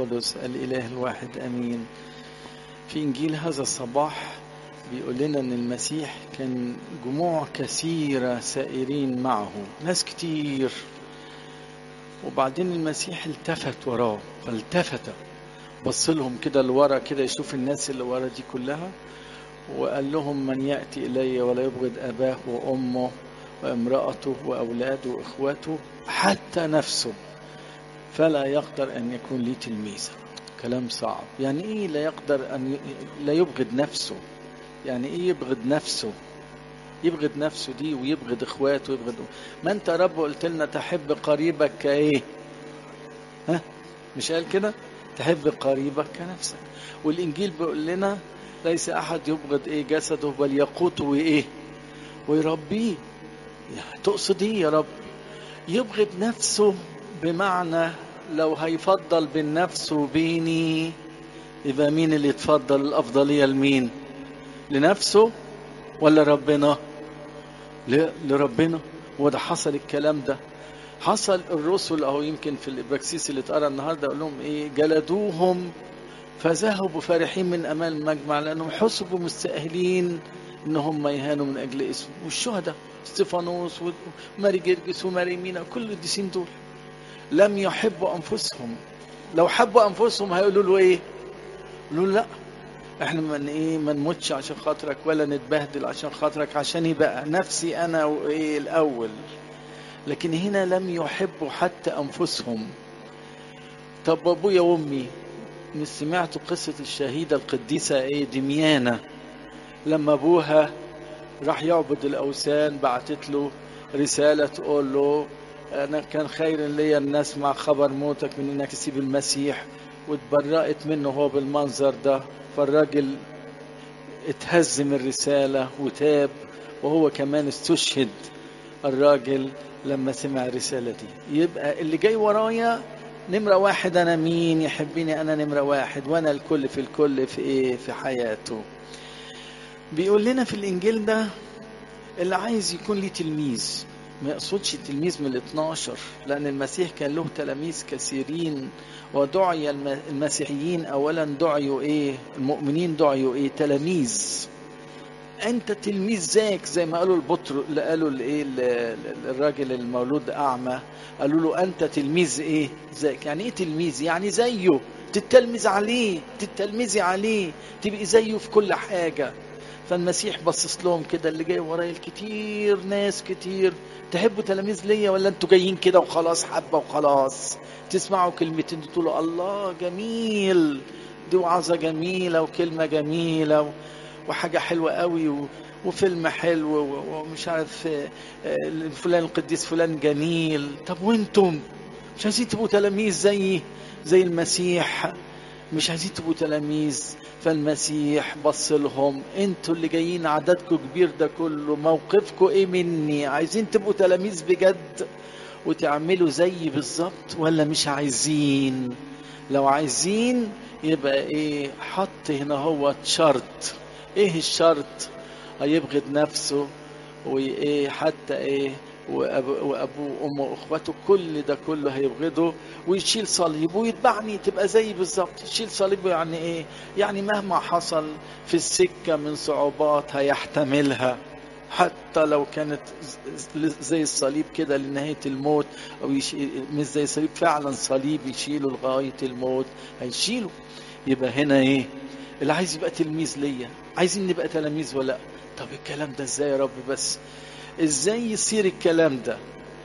القدس الإله الواحد أمين في إنجيل هذا الصباح بيقول لنا ان المسيح كان جموع كثيره سائرين معه ناس كتير وبعدين المسيح التفت وراه فالتفت بص لهم كده لورا كده يشوف الناس اللي ورا دي كلها وقال لهم من ياتي الي ولا يبغض اباه وامه وامراته واولاده واخواته حتى نفسه فلا يقدر ان يكون لي تلميذا كلام صعب يعني ايه لا يقدر ان ي... لا يبغض نفسه يعني ايه يبغض نفسه يبغض نفسه دي ويبغض اخواته ويبغض ما انت رب قلت لنا تحب قريبك كايه ها مش قال كده تحب قريبك كنفسك والانجيل بيقول لنا ليس احد يبغض ايه جسده بل يقوته وايه ويربيه يعني تقصد ايه يا رب يبغض نفسه بمعنى لو هيفضل بين نفسه وبيني يبقى مين اللي يتفضل الافضليه لمين لنفسه ولا ربنا لربنا وده حصل الكلام ده حصل الرسل اهو يمكن في الابراكسيس اللي اتقرا النهارده اقول لهم ايه جلدوهم فذهبوا فرحين من امام المجمع لانهم حسبوا مستاهلين ان هم يهانوا من اجل اسمه والشهداء استفانوس وماري جرجس وماري مينا كل القديسين دول لم يحبوا انفسهم لو حبوا انفسهم هيقولوا له ايه؟ يقولوا له لا احنا من ايه ما نموتش عشان خاطرك ولا نتبهدل عشان خاطرك عشان يبقى نفسي انا وايه الاول لكن هنا لم يحبوا حتى انفسهم طب ابويا وامي مش سمعتوا قصة الشهيدة القديسة ايه دميانة لما ابوها راح يعبد الاوثان بعتت له رسالة تقول له انا كان خير ليا ان اسمع خبر موتك من انك تسيب المسيح واتبرأت منه هو بالمنظر ده فالراجل اتهز من الرسالة وتاب وهو كمان استشهد الراجل لما سمع الرسالة دي يبقى اللي جاي ورايا نمرة واحد أنا مين يحبني أنا نمرة واحد وأنا الكل في الكل في إيه في حياته بيقول لنا في الإنجيل ده اللي عايز يكون ليه تلميذ ما يقصدش تلميذ من ال 12 لأن المسيح كان له تلاميذ كثيرين ودعي المسيحيين أولا دعيوا إيه المؤمنين دعيوا إيه تلاميذ أنت تلميذ زيك زي ما قالوا البطر اللي قالوا الإيه الراجل المولود أعمى قالوا له أنت تلميذ إيه زيك يعني إيه تلميذ يعني زيه تتلمذ عليه تتلمذي عليه تبقي زيه في كل حاجة فالمسيح بصص لهم كده اللي جاي ورايا الكتير ناس كتير تحبوا تلاميذ ليا ولا انتوا جايين كده وخلاص حبه وخلاص تسمعوا كلمتين تقولوا الله جميل دي وعظه جميله وكلمه جميله و... وحاجه حلوه قوي و... وفيلم حلو ومش عارف فلان القديس فلان جميل طب وانتم مش عايزين تبقوا تلاميذ زي زي المسيح مش عايزين تبقوا تلاميذ فالمسيح بص لهم انتوا اللي جايين عددكم كبير ده كله موقفكم ايه مني عايزين تبقوا تلاميذ بجد وتعملوا زيي بالظبط ولا مش عايزين لو عايزين يبقى ايه حط هنا هو شرط ايه الشرط هيبغض نفسه وايه حتى ايه وابوه وامه واخواته كل ده كله هيبغضه ويشيل صليبه ويتبعني تبقى زي بالظبط يشيل صليبه يعني ايه يعني مهما حصل في السكه من صعوبات هيحتملها حتى لو كانت زي الصليب كده لنهايه الموت او مش زي صليب فعلا صليب يشيله لغايه الموت هيشيله يبقى هنا ايه اللي عايز يبقى تلميذ ليا عايزين نبقى تلاميذ ولا طب الكلام ده ازاي يا رب بس ازاي يصير الكلام ده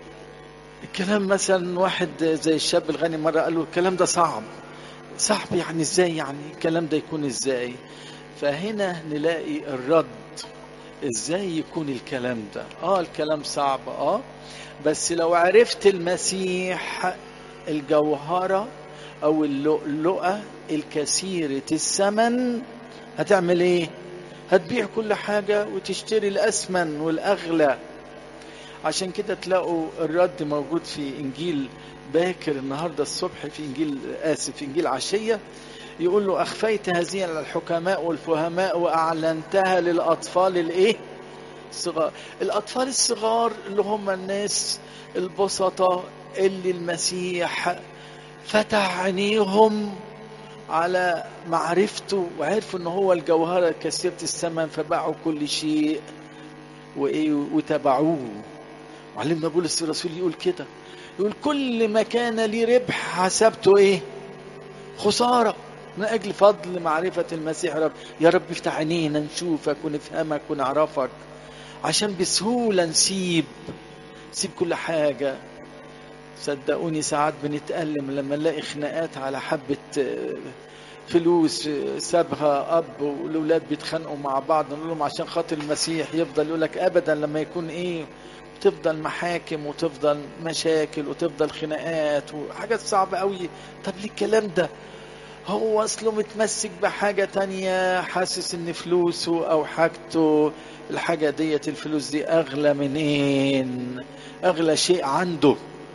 الكلام مثلا واحد زي الشاب الغني مره قال له الكلام ده صعب صعب يعني ازاي يعني الكلام ده يكون ازاي فهنا نلاقي الرد ازاي يكون الكلام ده اه الكلام صعب اه بس لو عرفت المسيح الجوهرة او اللؤلؤة الكثيرة الثمن هتعمل ايه هتبيع كل حاجة وتشتري الأثمن والأغلى عشان كده تلاقوا الرد موجود في إنجيل باكر النهاردة الصبح في إنجيل آسف في إنجيل عشية يقول له أخفيت هذه على الحكماء والفهماء وأعلنتها للأطفال الإيه؟ الصغار الأطفال الصغار اللي هم الناس البسطة اللي المسيح فتح عينيهم على معرفته وعرفوا ان هو الجوهرة كثيرة الثمن فباعوا كل شيء وايه وتبعوه وعلمنا بولس الرسول يقول كده يقول كل ما كان لي ربح حسبته ايه خسارة من اجل فضل معرفة المسيح رب يا رب افتح عينينا نشوفك ونفهمك ونعرفك عشان بسهولة نسيب نسيب كل حاجة صدقوني ساعات بنتألم لما نلاقي خناقات على حبة فلوس سابها اب والاولاد بيتخانقوا مع بعض نقول لهم عشان خاطر المسيح يفضل يقول لك ابدا لما يكون ايه تفضل محاكم وتفضل مشاكل وتفضل خناقات وحاجات صعبة قوي طب ليه الكلام ده هو اصله متمسك بحاجة تانية حاسس ان فلوسه او حاجته الحاجة ديت الفلوس دي اغلى منين اغلى شيء عنده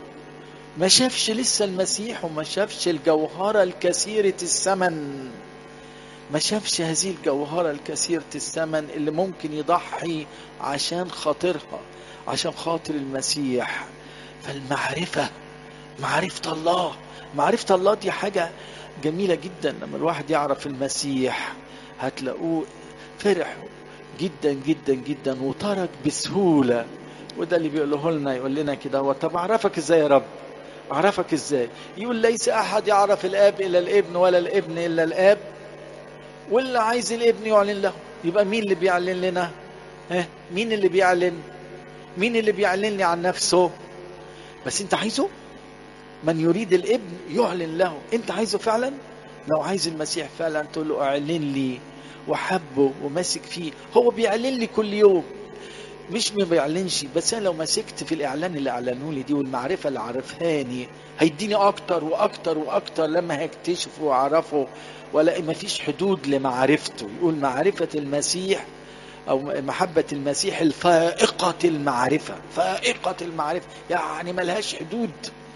ما شافش لسه المسيح وما شافش الجوهرة الكثيرة الثمن ما شافش هذه الجوهرة الكثيرة الثمن اللي ممكن يضحي عشان خاطرها عشان خاطر المسيح فالمعرفة معرفة الله معرفة الله دي حاجة جميلة جدا لما الواحد يعرف المسيح هتلاقوه فرح جدا جدا جدا وترك بسهولة وده اللي بيقوله لنا يقول لنا كده هو طب اعرفك ازاي يا رب اعرفك ازاي يقول ليس احد يعرف الاب الا الابن ولا الابن الا الاب واللي عايز الابن يعلن له يبقى مين اللي بيعلن لنا ها مين اللي بيعلن مين اللي بيعلن لي عن نفسه بس انت عايزه من يريد الابن يعلن له انت عايزه فعلا لو عايز المسيح فعلا تقول له اعلن لي وحبه وماسك فيه هو بيعلن لي كل يوم مش ما بيعلنش بس انا لو مسكت في الاعلان اللي اعلنوا لي دي والمعرفه اللي عرفهاني هيديني اكتر واكتر واكتر لما هكتشفه واعرفه ولا ما فيش حدود لمعرفته يقول معرفه المسيح او محبه المسيح الفائقه المعرفه فائقه المعرفه يعني ملهاش حدود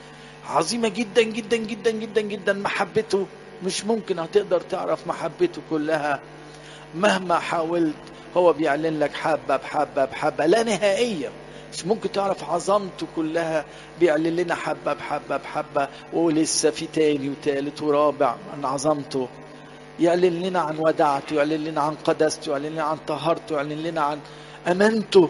عظيمه جدا جدا جدا جدا جدا محبته مش ممكن هتقدر تعرف محبته كلها مهما حاولت هو بيعلن لك حبة بحبة بحبة لا نهائية مش ممكن تعرف عظمته كلها بيعلن لنا حبة بحبة بحبة ولسه في تاني وتالت ورابع عن عظمته يعلن لنا عن ودعته يعلن لنا عن قدسته يعلن لنا عن طهارته يعلن لنا عن أمانته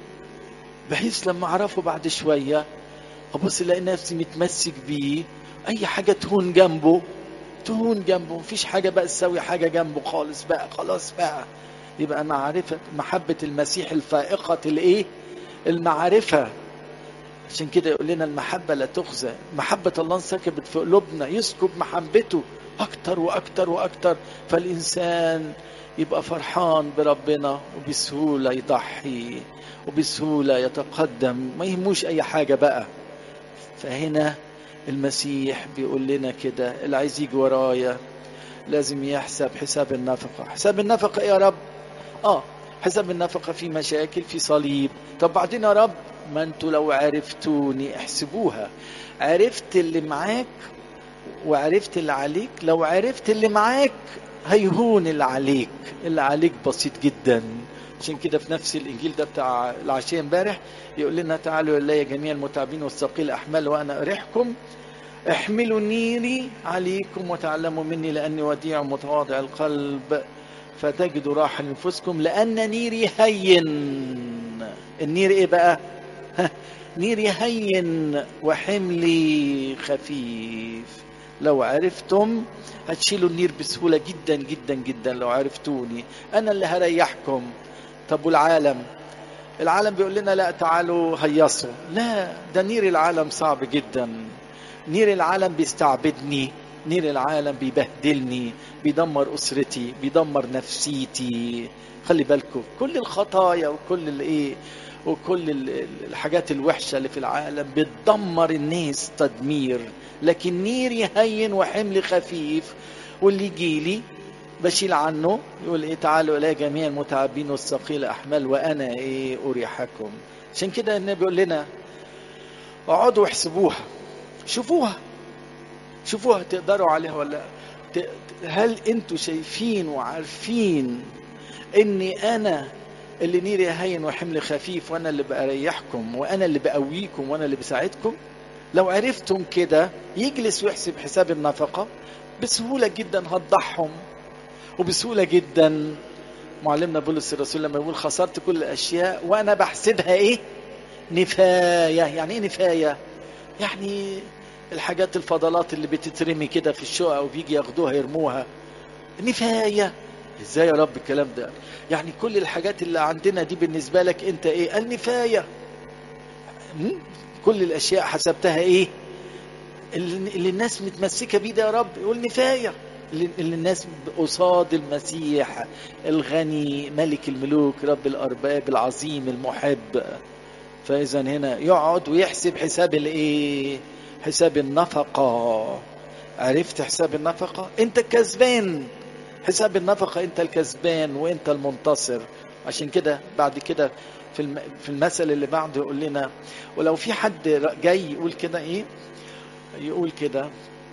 بحيث لما أعرفه بعد شوية أبص ألاقي نفسي متمسك بيه أي حاجة تهون جنبه تهون جنبه مفيش حاجة بقى تسوي حاجة جنبه خالص بقى خلاص بقى يبقى معرفة محبة المسيح الفائقة الايه المعرفة عشان كده يقول لنا المحبة لا تخزى محبة الله انسكبت في قلوبنا يسكب محبته أكتر وأكتر وأكتر فالإنسان يبقى فرحان بربنا وبسهولة يضحي وبسهولة يتقدم ما يهموش أي حاجة بقى فهنا المسيح بيقول لنا كده اللي عايز يجي ورايا لازم يحسب حساب النفقة حساب النفقة إيه يا رب اه حساب النفقة في مشاكل في صليب طب بعدين يا رب ما انتوا لو عرفتوني احسبوها عرفت اللي معاك وعرفت اللي عليك لو عرفت اللي معاك هيهون اللي عليك اللي عليك بسيط جدا عشان كده في نفس الانجيل ده بتاع العشيه امبارح يقول لنا تعالوا الي جميع المتعبين والثقيل احمال وانا اريحكم احملوا نيري عليكم وتعلموا مني لاني وديع متواضع القلب فتجدوا راحة لنفسكم لأن نيري هين النير إيه بقى؟ نيري هين وحملي خفيف لو عرفتم هتشيلوا النير بسهولة جدا جدا جدا لو عرفتوني أنا اللي هريحكم طب والعالم العالم بيقول لنا لا تعالوا هيصوا لا ده نير العالم صعب جدا نير العالم بيستعبدني نير العالم بيبهدلني بيدمر اسرتي بيدمر نفسيتي خلي بالكم كل الخطايا وكل الايه وكل الحاجات الوحشه اللي في العالم بتدمر الناس تدمير لكن نير يهين وحمل خفيف واللي يجي لي بشيل عنه يقول ايه تعالوا الى جميع المتعبين والثقيل احمال وانا ايه اريحكم عشان كده النبي بيقول لنا اقعدوا واحسبوها شوفوها شوفوها تقدروا عليها ولا هل انتوا شايفين وعارفين اني انا اللي نيري هين وحمل خفيف وانا اللي بريحكم وانا اللي بقويكم وانا اللي بساعدكم لو عرفتم كده يجلس ويحسب حساب النفقة بسهولة جدا هتضحهم وبسهولة جدا معلمنا بولس الرسول لما يقول خسرت كل الأشياء وأنا بحسبها إيه نفاية يعني إيه نفاية يعني الحاجات الفضلات اللي بتترمي كده في الشقق وبيجي ياخدوها يرموها نفاية ازاي يا رب الكلام ده يعني كل الحاجات اللي عندنا دي بالنسبة لك انت ايه قال نفاية كل الاشياء حسبتها ايه اللي الناس متمسكة بيه ده يا رب يقول نفاية اللي الناس قصاد المسيح الغني ملك الملوك رب الارباب العظيم المحب فاذا هنا يقعد ويحسب حساب الايه حساب النفقة عرفت حساب النفقة انت كسبان حساب النفقة انت الكسبان وانت المنتصر عشان كده بعد كده في في المثل اللي بعده يقول لنا ولو في حد جاي يقول كده ايه يقول كده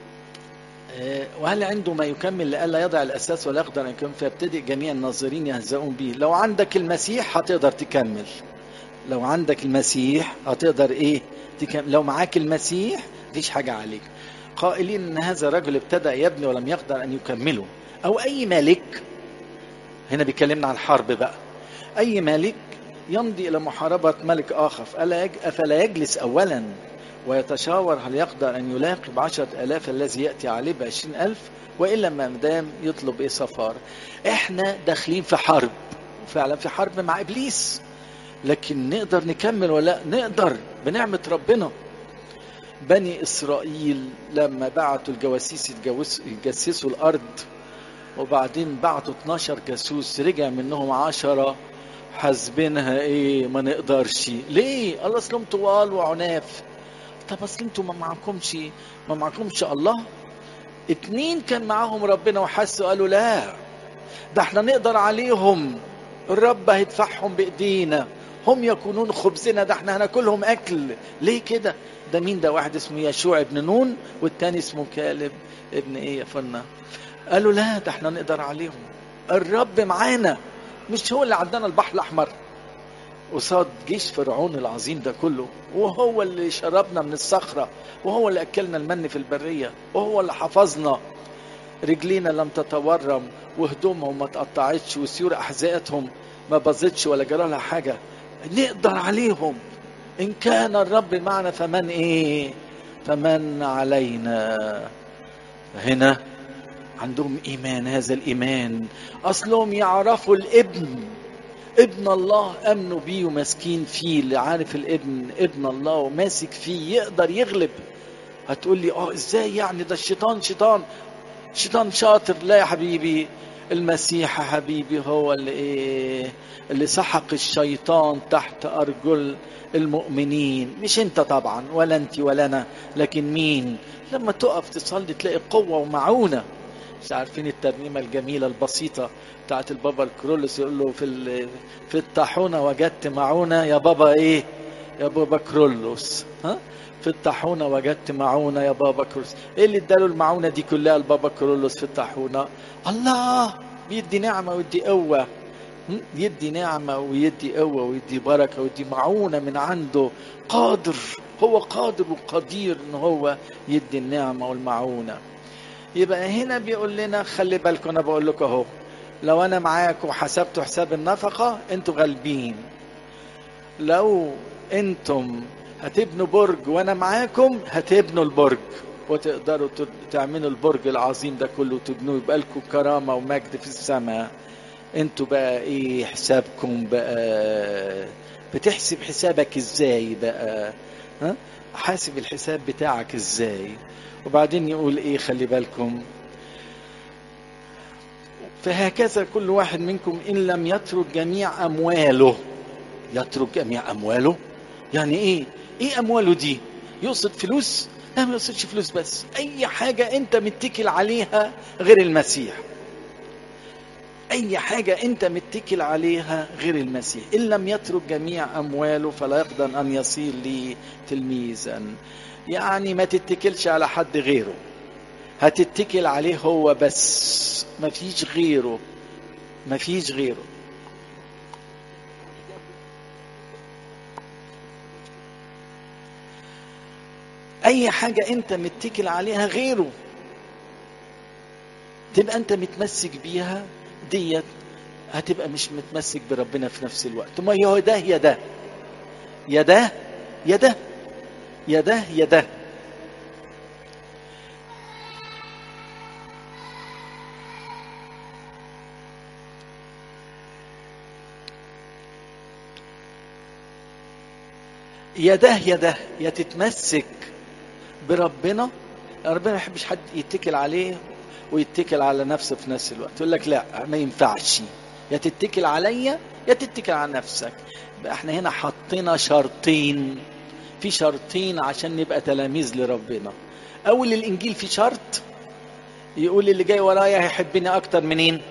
وهل عنده ما يكمل لئلا يضع الاساس ولا يقدر ان يكمل فيبتدئ جميع الناظرين يهزؤون به لو عندك المسيح هتقدر تكمل لو عندك المسيح هتقدر ايه تكمل لو معاك المسيح مفيش حاجه عليك قائلين ان هذا الرجل ابتدأ يبني ولم يقدر ان يكمله او اي ملك هنا بيكلمنا عن الحرب بقى اي ملك يمضي الى محاربة ملك اخر افلا يجلس اولا ويتشاور هل يقدر ان يلاقي بعشرة الاف الذي يأتي عليه بعشرين الف والا ما دام يطلب ايه سفار احنا داخلين في حرب فعلا في حرب مع ابليس لكن نقدر نكمل ولا نقدر بنعمة ربنا بني إسرائيل لما بعتوا الجواسيس يجسسوا الأرض وبعدين بعتوا 12 جاسوس رجع منهم عشرة حاسبينها ايه ما نقدرش ليه الله اصل طوال وعناف طب اصل انتوا ما معكمش ما معكمش الله اتنين كان معاهم ربنا وحسوا قالوا لا ده احنا نقدر عليهم الرب هيدفعهم بايدينا هم يكونون خبزنا ده احنا هناكلهم اكل ليه كده ده مين ده واحد اسمه يشوع ابن نون والتاني اسمه كالب ابن ايه يا فنا قالوا لا ده احنا نقدر عليهم الرب معانا مش هو اللي عدانا البحر الاحمر قصاد جيش فرعون العظيم ده كله وهو اللي شربنا من الصخرة وهو اللي أكلنا المن في البرية وهو اللي حفظنا رجلينا لم تتورم وهدومهم ما تقطعتش وسيور أحذيتهم ما باظتش ولا جرى لها حاجة نقدر عليهم إن كان الرب معنا فمن إيه فمن علينا هنا عندهم إيمان هذا الإيمان أصلهم يعرفوا الابن ابن الله امنوا بيه وماسكين فيه اللي عارف الابن ابن الله وماسك فيه يقدر يغلب هتقول لي اه ازاي يعني ده الشيطان شيطان شيطان شاطر لا يا حبيبي المسيح يا حبيبي هو اللي ايه اللي سحق الشيطان تحت ارجل المؤمنين مش انت طبعا ولا انت ولا انا لكن مين لما تقف تصلي تلاقي قوه ومعونه مش عارفين الترنيمة الجميلة البسيطة بتاعت البابا الكرولوس يقول له في في الطاحونة وجدت معونة يا بابا ايه يا بابا كرولوس ها في الطاحونة وجدت معونة يا بابا كرولوس ايه اللي اداله المعونة دي كلها البابا كرولوس في الطاحونة الله بيدي نعمة ويدي قوة يدي نعمة ويدي قوة ويدي بركة ويدي معونة من عنده قادر هو قادر وقدير ان هو يدي النعمة والمعونة يبقى هنا بيقول لنا خلي بالكم انا بقول لكم اهو لو انا معاكم وحسبتوا حساب النفقه انتوا غالبين لو انتم هتبنوا برج وانا معاكم هتبنوا البرج وتقدروا تعملوا البرج العظيم ده كله وتبنوه يبقى لكم كرامه ومجد في السماء انتوا بقى ايه حسابكم بقى بتحسب حسابك ازاي بقى ها حاسب الحساب بتاعك ازاي وبعدين يقول ايه خلي بالكم فهكذا كل واحد منكم ان لم يترك جميع امواله يترك جميع امواله يعني ايه ايه امواله دي يقصد فلوس لا ما يقصدش فلوس بس اي حاجه انت متكل عليها غير المسيح اي حاجه انت متكل عليها غير المسيح ان لم يترك جميع امواله فلا يقدر ان يصير لي تلميذا يعني ما تتكلش على حد غيره هتتكل عليه هو بس ما فيش غيره ما فيش غيره اي حاجة انت متكل عليها غيره تبقى انت متمسك بيها ديت هتبقى مش متمسك بربنا في نفس الوقت ما هو ده يا ده يا ده يا ده يا ده يا ده يا ده يا ده يا تتمسك بربنا ربنا ما يحبش حد يتكل عليه ويتكل على نفسه في نفس الوقت يقول لك لا ما ينفعش يا تتكل عليا يا تتكل على نفسك بقى احنا هنا حطينا شرطين في شرطين عشان نبقى تلاميذ لربنا اول الانجيل في شرط يقول اللي جاي ورايا هيحبني اكتر منين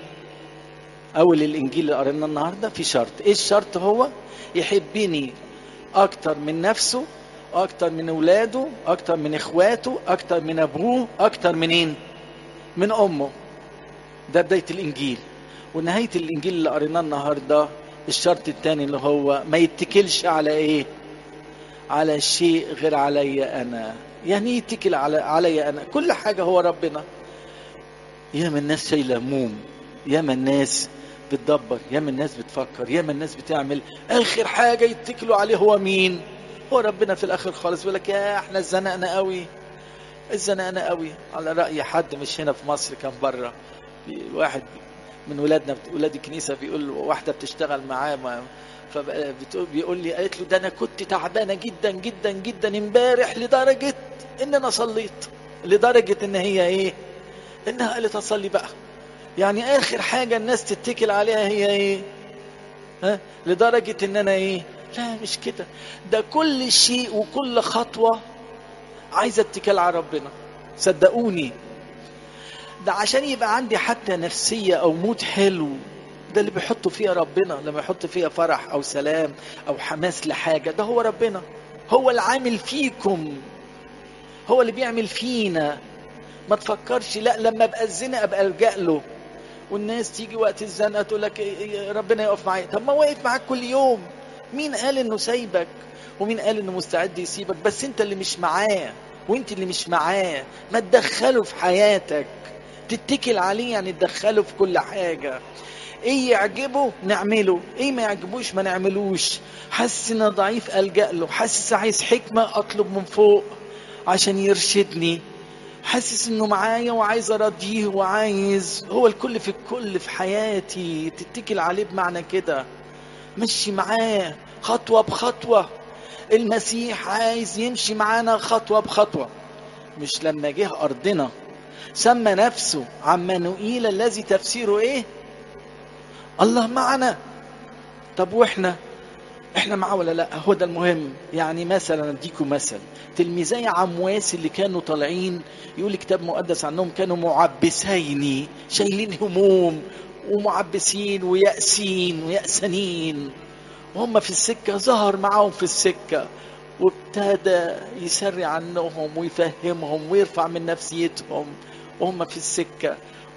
اول الانجيل اللي قريناه النهارده في شرط ايه الشرط هو يحبني اكتر من نفسه اكتر من اولاده اكتر من اخواته اكتر من ابوه اكتر منين من امه ده بدايه الانجيل ونهايه الانجيل اللي قريناه النهارده الشرط الثاني اللي هو ما يتكلش على ايه على شيء غير عليا انا يعني يتكل على عليا انا كل حاجه هو ربنا ياما الناس شايله هموم ياما الناس بتدبر ياما الناس بتفكر ياما الناس بتعمل اخر حاجه يتكلوا عليه هو مين هو ربنا في الاخر خالص بيقول لك يا احنا اتزنقنا قوي اتزنقنا قوي على راي حد مش هنا في مصر كان بره واحد من ولادنا ولاد الكنيسه بيقول واحده بتشتغل معاه ما فبيقول لي قالت له ده انا كنت تعبانه جدا جدا جدا امبارح لدرجه ان انا صليت لدرجه ان هي ايه انها قالت اصلي بقى يعني اخر حاجه الناس تتكل عليها هي ايه ها لدرجه ان انا ايه لا مش كده ده كل شيء وكل خطوه عايزه اتكال على ربنا صدقوني ده عشان يبقى عندي حتى نفسيه او مود حلو ده اللي بيحطوا فيها ربنا لما يحط فيها فرح او سلام او حماس لحاجه ده هو ربنا هو العامل فيكم هو اللي بيعمل فينا ما تفكرش لا لما ابقى الزنا ابقى الجا له والناس تيجي وقت الزنقه تقول لك ربنا يقف معايا طب ما واقف معاك كل يوم مين قال انه سايبك ومين قال انه مستعد يسيبك بس انت اللي مش معاه وانت اللي مش معاه ما تدخله في حياتك تتكل عليه يعني تدخله في كل حاجه ايه يعجبه نعمله ايه ما يعجبوش ما نعملوش حاسس ان ضعيف الجا له حاسس عايز حكمه اطلب من فوق عشان يرشدني حاسس انه معايا وعايز ارضيه وعايز هو الكل في الكل في حياتي تتكل عليه بمعنى كده مشي معاه خطوة بخطوة المسيح عايز يمشي معانا خطوة بخطوة مش لما جه أرضنا سمى نفسه عمانوئيل الذي تفسيره ايه الله معنا طب واحنا احنا معاه ولا لا هو ده المهم يعني مثلا اديكم مثل تلميذي عمواس اللي كانوا طالعين يقول الكتاب المقدس عنهم كانوا معبسين شايلين هموم ومعبسين ويأسين ويأسنين وهم في السكة ظهر معاهم في السكة وابتدى يسري عنهم ويفهمهم ويرفع من نفسيتهم وهم في السكة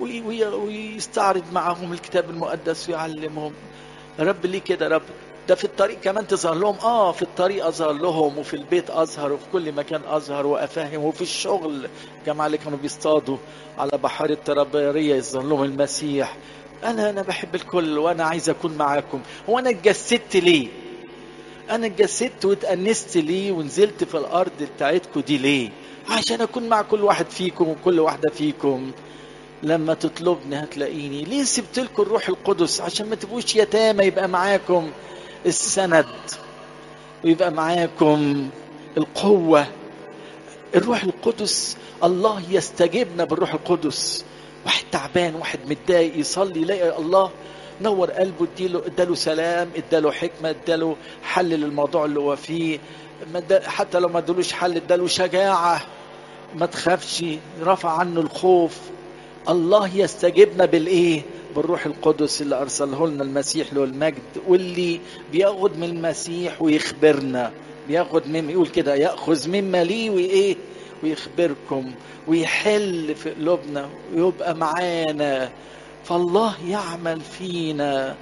ويستعرض معهم الكتاب المقدس ويعلمهم رب ليه كده رب ده في الطريق كمان تظهر لهم اه في الطريق اظهر لهم وفي البيت اظهر وفي كل مكان اظهر وافهم وفي الشغل الجماعه اللي كانوا بيصطادوا على بحيره الطرابيريه يظهر لهم المسيح انا انا بحب الكل وانا عايز اكون معاكم هو انا اتجسدت ليه انا اتجسدت واتأنست ليه ونزلت في الارض بتاعتكم دي ليه عشان اكون مع كل واحد فيكم وكل واحده فيكم لما تطلبني هتلاقيني ليه سبت لكم الروح القدس عشان ما تبقوش يتامى يبقى معاكم السند ويبقى معاكم القوة الروح القدس الله يستجيبنا بالروح القدس واحد تعبان واحد متضايق يصلي يلاقي الله نور قلبه اديله اداله سلام اداله حكمه اداله حل للموضوع اللي هو فيه حتى لو ما ادالوش حل اداله شجاعه ما تخافش رفع عنه الخوف الله يستجيبنا بالايه بالروح القدس اللي ارسله لنا المسيح له المجد واللي بياخد من المسيح ويخبرنا بياخد من يقول كده ياخذ مما لي وايه ويخبركم ويحل في قلوبنا ويبقى معانا فالله يعمل فينا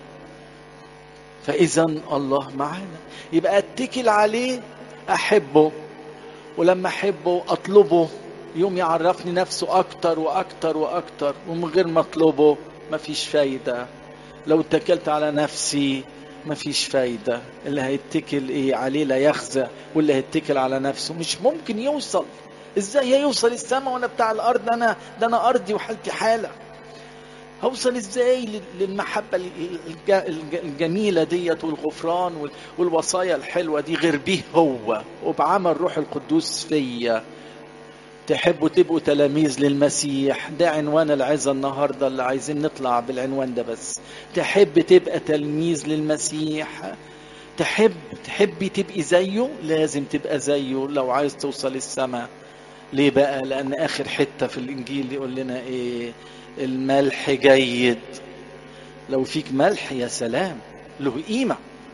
فاذا الله معانا يبقى اتكل عليه احبه ولما احبه اطلبه يوم يعرفني نفسه اكتر واكتر واكتر ومن غير ما اطلبه مفيش فايدة لو اتكلت على نفسي مفيش فايدة اللي هيتكل ايه عليه لا يخزى واللي هيتكل على نفسه مش ممكن يوصل ازاي هيوصل السماء وانا بتاع الارض انا ده انا ارضي وحالتي حالة هوصل ازاي للمحبة الجميلة ديت والغفران والوصايا الحلوة دي غير بيه هو وبعمل روح القدوس فيا تحبوا تبقوا تلاميذ للمسيح ده عنوان العظة النهاردة اللي عايزين نطلع بالعنوان ده بس تحب تبقى تلميذ للمسيح تحب تحبي تبقي زيه لازم تبقى زيه لو عايز توصل السماء ليه بقى لأن آخر حتة في الإنجيل يقول لنا إيه الملح جيد لو فيك ملح يا سلام له قيمة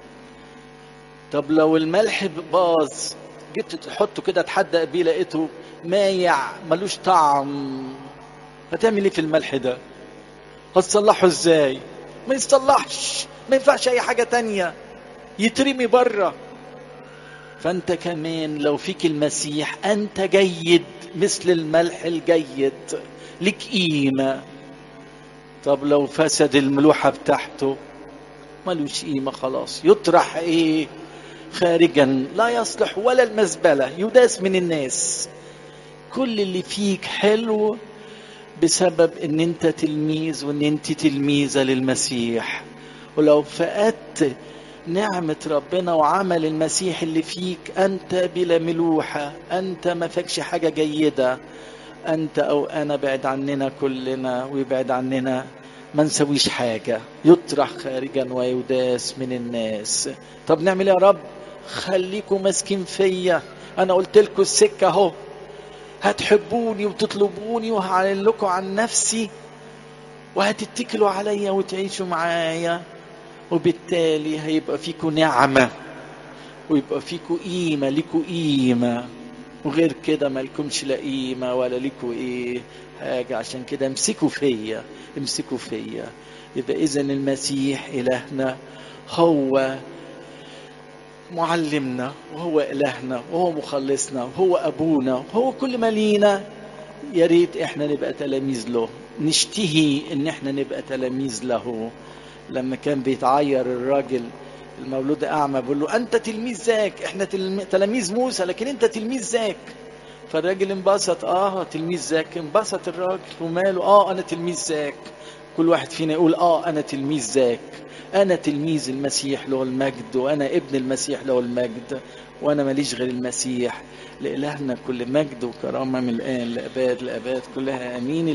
طب لو الملح باظ جيت تحطه كده تحدق بيه لقيته مايع ملوش طعم هتعمل ايه في الملح ده هتصلحه ازاي ما يصلحش ما ينفعش اي حاجة تانية يترمي بره فانت كمان لو فيك المسيح انت جيد مثل الملح الجيد لك قيمة طب لو فسد الملوحة بتاعته ملوش قيمة خلاص يطرح ايه خارجا لا يصلح ولا المزبلة يداس من الناس كل اللي فيك حلو بسبب ان انت تلميذ وان انت تلميذة للمسيح ولو فقدت نعمة ربنا وعمل المسيح اللي فيك انت بلا ملوحة انت ما فيكش حاجة جيدة انت او انا بعد عننا كلنا ويبعد عننا ما نسويش حاجة يطرح خارجا ويداس من الناس طب نعمل يا رب خليكم ماسكين فيا انا قلت لكم السكة اهو هتحبوني وتطلبوني وهعلن لكم عن نفسي وهتتكلوا عليا وتعيشوا معايا وبالتالي هيبقى فيكم نعمة ويبقى فيكم قيمة ليكوا قيمة وغير كده ما لكمش لا قيمة ولا ليكوا ايه حاجة عشان كده امسكوا فيا امسكوا فيا يبقى اذا المسيح الهنا هو معلمنا وهو إلهنا وهو مخلصنا وهو أبونا وهو كل ما لينا يا ريت احنا نبقى تلاميذ له نشتهي ان احنا نبقى تلاميذ له لما كان بيتعير الراجل المولود اعمى بيقول له انت تلميذ ذاك احنا تلاميذ موسى لكن انت تلميذ ذاك فالراجل انبسط اه تلميذ ذاك انبسط الراجل وماله اه انا تلميذ ذاك كل واحد فينا يقول اه انا تلميذ ذاك انا تلميذ المسيح له المجد وانا ابن المسيح له المجد وانا ماليش غير المسيح لالهنا كل مجد وكرامه من الان لاباد لاباد كلها امين